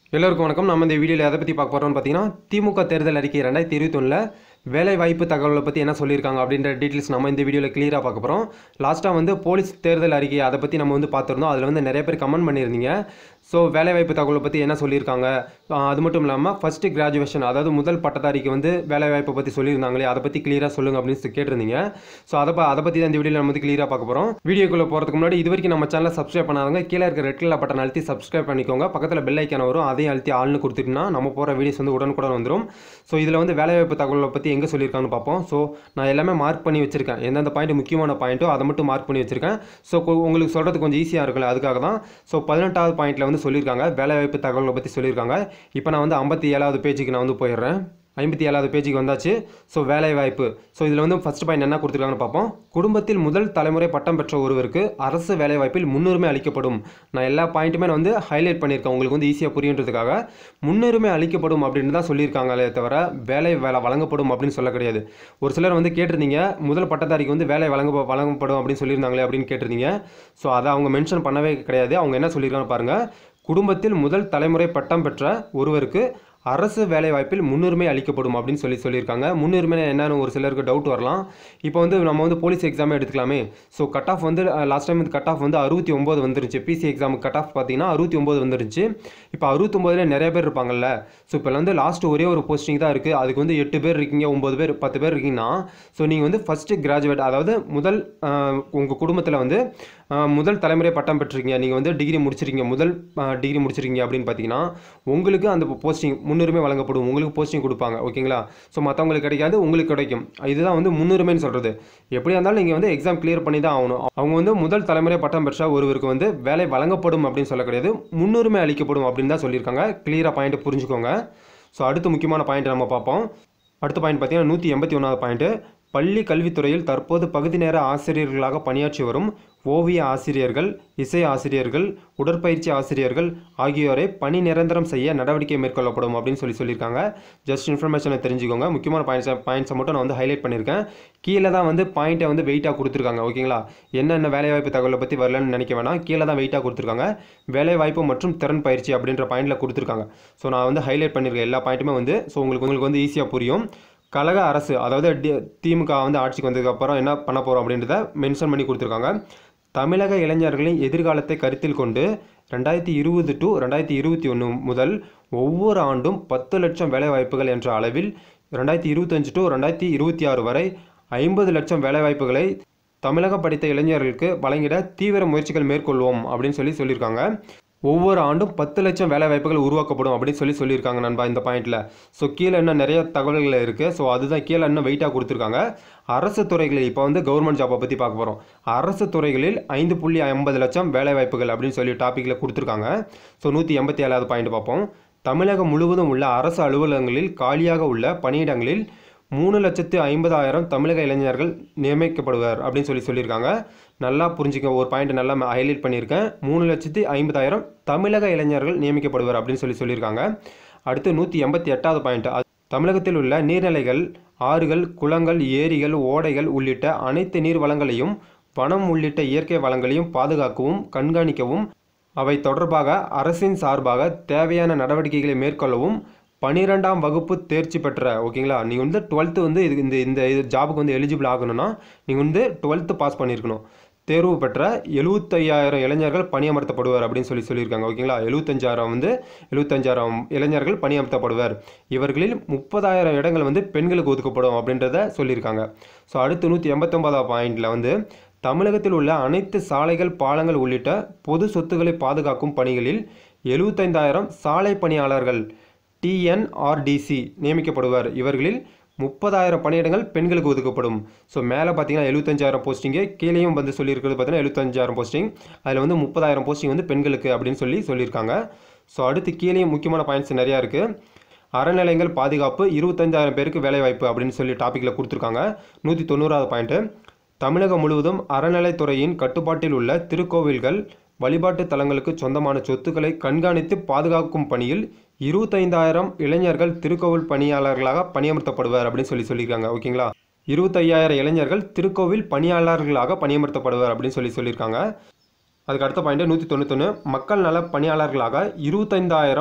எல்லோருக்கும் வணக்கம் நம்ம இந்த வீடியோவில் எதை பற்றி பார்க்க போகிறோம்னு பார்த்தீங்கன்னா திமுக தேர்தல் அறிக்கை ரெண்டாயிரத்தி இருபத்தொன்னில் வேலை வாய்ப்பு தகவலை பற்றி என்ன சொல்லியிருக்காங்க அப்படின்ற டீட்டெயில்ஸ் நம்ம இந்த வீடியோவில் கிளியராக பார்க்க போகிறோம் லாஸ்ட்டாக வந்து போலீஸ் தேர்தல் அறிக்கை அதை பற்றி நம்ம வந்து பார்த்துருந்தோம் அதில் வந்து நிறைய பேர் கமெண்ட் பண்ணியிருந்தீங்க ஸோ வேலை வாய்ப்பு தகவலை பற்றி என்ன சொல்லியிருக்காங்க ஆஹ் அது மட்டும் இல்லாமல் ஃபஸ்ட்டு கிராஜுவேஷன் அதாவது முதல் பட்டதாரிக்கு வந்து வேலை வாய்ப்பை பற்றி சொல்லியிருந்தாங்களே அதை பற்றி கிளியராக சொல்லுங்க அப்படின்னு சொல்லி கேட்டிருந்தீங்க ஸோ அதை ப- அதை பற்றி தான் இந்த வீடியோவில் நம்ம வந்து கிளியராக பார்க்க போகிறோம் வீடியோக்குள்ளே போகிறதுக்கு முன்னாடி இது வரைக்கும் நம்ம சேனலை சப்ஸ்கிரைப் பண்ணாதவங்க கீழே இருக்க ரெட் கலர் பட்டன் அழுத்தி சப்ஸ்கிரைப் பண்ணிக்கோங்க பக்கத்தில் பெல் ஐக்கான வரும் அதையும் அழுத்தி ஆள்னு கொடுத்துட்டுனா நம்ம போகிற வீடியோஸ் வந்து உடனுக்குடன் வந்துடும் ஸோ இதில் வந்து வேலைவாய்ப்பு தகவலை பற்றி எங்கே சொல்லியிருக்காங்கன்னு பார்ப்போம் ஸோ நான் எல்லாமே மார்க் பண்ணி வச்சிருக்கேன் எந்தெந்த பாயிண்ட் முக்கியமான பாயிண்ட்டோ அதை மட்டும் மார்க் பண்ணி வச்சிருக்கேன் ஸோ உங்களுக்கு சொல்கிறது கொஞ்சம் ஈஸியாக இருக்குல்ல அதுக்காக தான் ஸோ பதினெட்டாவது பாயிண்ட்டில் வந்து சொல்லியிருக்காங்க வேலைவாய்ப்பு தகவலை பற்றி சொல்லியிருக்காங்க இப்போ நான் வந்து ஐம்பத்தி ஏழாவது பேஜுக்கு நான் வந்து போயிடுறேன் ஐம்பத்தி ஏழாவது பேஜுக்கு வந்தாச்சு ஸோ வேலை வாய்ப்பு ஸோ இதில் வந்து ஃபர்ஸ்ட் பாயிண்ட் என்ன கொடுத்துருக்காங்கன்னு பார்ப்போம் குடும்பத்தில் முதல் தலைமுறை பட்டம் பெற்ற ஒருவருக்கு அரசு வேலை வாய்ப்பில் முன்னுரிமை அளிக்கப்படும் நான் எல்லா பாயிண்ட்டுமே நான் வந்து ஹைலைட் பண்ணியிருக்கேன் உங்களுக்கு வந்து ஈஸியாக புரியுன்றதுக்காக முன்னுரிமை அளிக்கப்படும் அப்படின்னு தான் சொல்லியிருக்காங்களே தவிர வேலை வேலை வழங்கப்படும் அப்படின்னு சொல்ல கிடையாது ஒரு சிலர் வந்து கேட்டிருந்தீங்க முதல் பட்டதாரிக்கு வந்து வேலை வழங்க வழங்கப்படும் அப்படின்னு சொல்லியிருந்தாங்களே அப்படின்னு கேட்டிருந்தீங்க ஸோ அதை அவங்க மென்ஷன் பண்ணவே கிடையாது அவங்க என்ன சொல்லியிருக்காங்க பாருங்கள் குடும்பத்தில் முதல் தலைமுறை பட்டம் பெற்ற ஒருவருக்கு அரசு வேலைவாய்ப்பில் முன்னுரிமை அளிக்கப்படும் அப்படின்னு சொல்லி சொல்லியிருக்காங்க முன்னுரிமை என்னன்னு ஒரு சிலருக்கு டவுட் வரலாம் இப்போ வந்து நம்ம வந்து போலீஸ் எக்ஸாமே எடுத்துக்கலாமே ஸோ கட் ஆஃப் வந்து லாஸ்ட் டைம் கட் ஆஃப் வந்து அறுபத்தி ஒம்பது வந்துருச்சு பிசி எக்ஸாமுக்கு கட் ஆஃப் பார்த்தீங்கன்னா அறுபத்தி ஒம்பது வந்துருச்சு இப்போ அறுபத்தொம்போதுல நிறைய பேர் இருப்பாங்கல்ல ஸோ இப்போ வந்து லாஸ்ட் ஒரே ஒரு போஸ்டிங் தான் இருக்குது அதுக்கு வந்து எட்டு பேர் இருக்கீங்க ஒம்பது பேர் பத்து பேர் இருக்கீங்கன்னா ஸோ நீங்கள் வந்து ஃபஸ்ட்டு கிராஜுவேட் அதாவது முதல் உங்கள் குடும்பத்தில் வந்து ஆஹ், முதல் தலைமுறை பட்டம் பெற்றிருக்கீங்க நீங்கள் வந்து டிகிரி முடிச்சிருக்கீங்க முதல் டிகிரி முடிச்சிருக்கீங்க அப்படின்னு பார்த்தீங்கன்னா உங்களுக்கு அந்த போஸ்டிங் முன்னுரிமை வழங்கப்படும் உங்களுக்கு போஸ்டிங் கொடுப்பாங்க ஓகேங்களா ஸோ மற்றவங்களுக்கு கிடைக்காது உங்களுக்கு கிடைக்கும் இதுதான் வந்து முன்னுரிமைன்னு சொல்கிறது எப்படியா இருந்தாலும் நீங்கள் வந்து எக்ஸாம் கிளியர் பண்ணி தான் ஆகணும் அவங்க வந்து முதல் தலைமுறை பட்டம் பெற்ற ஒருவருக்கு வந்து வேலை வழங்கப்படும் அப்படின்னு சொல்ல கிடையாது முன்னுரிமை அளிக்கப்படும் அப்படின்னு தான் சொல்லியிருக்காங்க கிளியராக பாயிண்ட் புரிஞ்சுக்கோங்க ஸோ அடுத்து முக்கியமான பாயிண்ட் நம்ம பார்ப்போம் அடுத்த பாயிண்ட் பார்த்தீங்கன்னா நூற்றி எண்பத்தி ஒன்றாவது பாயிண்ட்டு பள்ளி கல்வித்துறையில் தற்போது பகுதி நேர ஆசிரியர்களாக பணியாற்றி வரும் ஓவிய ஆசிரியர்கள் இசை ஆசிரியர்கள் உடற்பயிற்சி ஆசிரியர்கள் ஆகியோரை பணி நிரந்தரம் செய்ய நடவடிக்கை மேற்கொள்ளப்படும் அப்படின்னு சொல்லி சொல்லியிருக்காங்க ஜஸ்ட் இன்ஃபர்மேஷனை தெரிஞ்சுக்கோங்க முக்கியமான பாயிண்ட்ஸை பாயிண்ட்ஸை மட்டும் நான் வந்து ஹைலைட் பண்ணியிருக்கேன் கீழே தான் வந்து பாயிண்ட்டை வந்து வெயிட்டாக கொடுத்துருக்காங்க ஓகேங்களா என்னென்ன வேலைவாய்ப்பு தகவலை பற்றி வரலன்னு நினைக்க வேணாம் கீழே தான் வெயிட்டாக கொடுத்துருக்காங்க வேலைவாய்ப்பு மற்றும் திறன் பயிற்சி அப்படின்ற பாயிண்டில் கொடுத்துருக்காங்க ஸோ நான் வந்து ஹைலைட் பண்ணியிருக்கேன் எல்லா பாயிண்ட்டுமே வந்து ஸோ உங்களுக்கு உங்களுக்கு வந்து ஈஸியாக புரியும் கழக அரசு அதாவது டி- திமுக வந்து ஆட்சிக்கு வந்ததுக்கப்புறம் என்ன பண்ண போகிறோம் அப்படின்றத மென்ஷன் பண்ணி கொடுத்துருக்காங்க தமிழக இளைஞர்களின் எதிர்காலத்தை கருத்தில் கொண்டு ரெண்டாயிரத்தி இருபது டு ரெண்டாயிரத்தி இருபத்தி ஒன்று முதல் ஒவ்வொரு ஆண்டும் பத்து லட்சம் வேலைவாய்ப்புகள் என்ற அளவில் ரெண்டாயிரத்தி இருபத்தஞ்சு டு ரெண்டாயிரத்தி இருபத்தி ஆறு வரை ஐம்பது லட்சம் வேலைவாய்ப்புகளை தமிழக படித்த இளைஞர்களுக்கு வழங்கிட தீவிர முயற்சிகள் மேற்கொள்வோம் அப்படின்னு சொல்லி சொல்லியிருக்காங்க ஒவ்வொரு ஆண்டும் பத்து லட்சம் வேலை வாய்ப்புகள் உருவாக்கப்படும் அப்படின்னு சொல்லி சொல்லியிருக்காங்க நண்பா இந்த பாயிண்ட்ல ஸோ கீழே இன்னும் நிறைய தகவல்கள் இருக்குது ஸோ அதுதான் கீழே இன்னும் வெயிட்டாக கொடுத்துருக்காங்க அரசு துறைகளில் இப்போ வந்து கவர்மெண்ட் ஜாப்பை பற்றி பார்க்க போகிறோம் அரசு துறைகளில் ஐந்து புள்ளி ஐம்பது லட்சம் வேலை வாய்ப்புகள் அப்படின்னு சொல்லி டாப்பிக்கில் கொடுத்துருக்காங்க ஸோ நூற்றி எண்பத்தி ஏழாவது பாயிண்ட் பார்ப்போம் தமிழகம் முழுவதும் உள்ள அரசு அலுவலகங்களில் காலியாக உள்ள பணியிடங்களில் மூணு லட்சத்து ஐம்பதாயிரம் தமிழக இளைஞர்கள் நியமிக்கப்படுவார் அப்படின்னு சொல்லி சொல்லியிருக்காங்க நல்லா புரிஞ்சுக்க ஒரு பாயிண்ட் நல்லா ஹைலைட் பண்ணியிருக்கேன் மூணு லட்சத்து ஐம்பதாயிரம் தமிழக இளைஞர்கள் நியமிக்கப்படுவார் அப்படின்னு சொல்லி சொல்லியிருக்காங்க அடுத்து நூற்றி எண்பத்தி எட்டாவது பாயிண்ட் தமிழகத்தில் உள்ள நீர்நிலைகள் ஆறுகள் குளங்கள் ஏரிகள் ஓடைகள் உள்ளிட்ட அனைத்து நீர் வளங்களையும் வனம் உள்ளிட்ட இயற்கை வளங்களையும் பாதுகாக்கவும் கண்காணிக்கவும் அவை தொடர்பாக அரசின் சார்பாக தேவையான நடவடிக்கைகளை மேற்கொள்ளவும் பன்னிரெண்டாம் வகுப்பு தேர்ச்சி பெற்ற ஓகேங்களா நீங்கள் வந்து டுவெல்த்து வந்து இது இந்த இந்த இது ஜாபுக்கு வந்து எலிஜிபிள் ஆகணும்னா நீங்கள் வந்து டுவெல்த்து பாஸ் பண்ணியிருக்கணும் தேர்வு பெற்ற எழுபத்தையாயிரம் இளைஞர்கள் பணியமர்த்தப்படுவார் அப்படின்னு சொல்லி சொல்லியிருக்காங்க ஓகேங்களா எழுபத்தஞ்சாயிரம் வந்து எழுபத்தஞ்சாயிரம் இளைஞர்கள் பணியமர்த்தப்படுவார் இவர்களில் முப்பதாயிரம் இடங்கள் வந்து பெண்களுக்கு ஒதுக்கப்படும் அப்படின்றத சொல்லியிருக்காங்க ஸோ அடுத்து நூற்றி எண்பத்தொன்பதாம் பாயிண்டில் வந்து தமிழகத்தில் உள்ள அனைத்து சாலைகள் பாலங்கள் உள்ளிட்ட பொது சொத்துக்களை பாதுகாக்கும் பணிகளில் எழுபத்தைந்தாயிரம் சாலை பணியாளர்கள் டிஎன்ஆர்டிசி நியமிக்கப்படுவார் இவர்களில் முப்பதாயிரம் பணியிடங்கள் பெண்களுக்கு ஒதுக்கப்படும் ஸோ மேலே பார்த்தீங்கன்னா எழுபத்தஞ்சாயிரம் போஸ்டிங்கு கீழேயும் வந்து சொல்லியிருக்கிறது பார்த்தீங்கன்னா எழுபத்தஞ்சாயிரம் போஸ்டிங் அதில் வந்து முப்பதாயிரம் போஸ்டிங் வந்து பெண்களுக்கு அப்படின்னு சொல்லி சொல்லியிருக்காங்க ஸோ அடுத்து கீழேயும் முக்கியமான பாயிண்ட்ஸ் நிறையா இருக்குது அறநிலையங்கள் பாதுகாப்பு இருபத்தஞ்சாயிரம் பேருக்கு வேலைவாய்ப்பு அப்படின்னு சொல்லி டாப்பிக்கில் கொடுத்துருக்காங்க நூற்றி தொண்ணூறாவது பாயிண்ட்டு தமிழகம் முழுவதும் அறநிலைத்துறையின் கட்டுப்பாட்டில் உள்ள திருக்கோவில்கள் வழிபாட்டு தலங்களுக்கு சொந்தமான சொத்துக்களை கண்காணித்து பாதுகாக்கும் பணியில் இருபத்தைந்தாயிரம் இளைஞர்கள் திருக்கோவில் பணியாளர்களாக பணியமர்த்தப்படுவார் அப்படின்னு சொல்லி சொல்லியிருக்காங்க ஓகேங்களா இருபத்தையாயிரம் இளைஞர்கள் திருக்கோவில் பணியாளர்களாக பணியமர்த்தப்படுவார் அப்படின்னு சொல்லி சொல்லியிருக்காங்க அதுக்கு அடுத்த பாயிண்ட் நூற்றி தொண்ணூத்தொன்று மக்கள் நல பணியாளர்களாக இருபத்தைந்தாயிரம்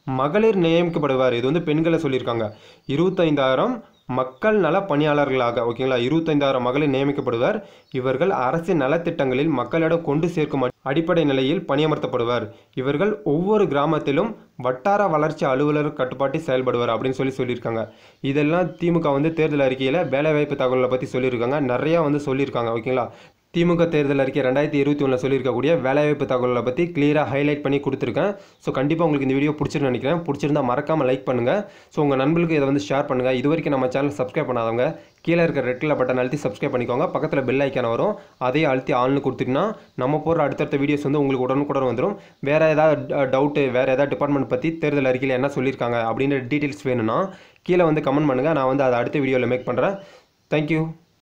மகளிர் நியமிக்கப்படுவார் இது வந்து பெண்களை சொல்லியிருக்காங்க இருபத்தைந்தாயிரம் மக்கள் நல பணியாளர்களாக ஓகேங்களா இருபத்தைந்தாயிரம் மகளிர் நியமிக்கப்படுவர் இவர்கள் அரசின் நலத்திட்டங்களில் மக்களிடம் கொண்டு சேர்க்கும் அடி- அடிப்படை நிலையில் பணியமர்த்தப்படுவர் இவர்கள் ஒவ்வொரு கிராமத்திலும் வட்டார வளர்ச்சி அலுவலர் கட்டுப்பாட்டில் செயல்படுவார் அப்படின்னு சொல்லி சொல்லியிருக்காங்க இதெல்லாம் திமுக வந்து தேர்தல் அறிக்கையில் வேலைவாய்ப்பு தகவலை பற்றி சொல்லியிருக்காங்க நிறையா வந்து சொல்லியிருக்காங்க ஓகேங்களா திமுக தேர்தல் அறிக்கை ரெண்டாயிரத்தி இருபத்தி ஒன்றில் சொல்லியிருக்கக்கூடிய வேலைவாய்ப்பு தகவலை பற்றி கிளியராக ஹைலைட் பண்ணி கொடுத்துருக்கேன் ஸோ கண்டிப்பாக உங்களுக்கு இந்த வீடியோ பிடிச்சிருந்து நினைக்கிறேன் பிடிச்சிருந்தா மறக்காமல் லைக் பண்ணுங்கள் ஸோ உங்கள் நண்பர்களுக்கு இதை வந்து ஷேர் பண்ணுங்கள் இது வரைக்கும் நம்ம சேனல் சப்ஸ்கிரைப் பண்ணாதவங்க கீழே இருக்கிற ரெட் கலர் பட்டன் அழுத்தி சப்ஸ்கிரைப் பண்ணிக்கோங்க பக்கத்தில் பெல் ஐக்கான வரும் அதையே அழுத்தி ஆள்னு கொடுத்துட்டிங்கன்னா நம்ம போடுற அடுத்தடுத்த வீடியோஸ் வந்து உங்களுக்கு உடனுக்குடன் வந்துடும் வேறு ஏதாவது டவுட்டு வேறு ஏதாவது டிபார்ட்மெண்ட் பற்றி தேர்தல் அறிக்கையில் என்ன சொல்லியிருக்காங்க அப்படின்ற டீட்டெயில்ஸ் வேணும்னா கீழே வந்து கமெண்ட் பண்ணுங்கள் நான் வந்து அதை அடுத்த வீடியோவில் மேக் பண்ணுறேன் தேங்க்யூ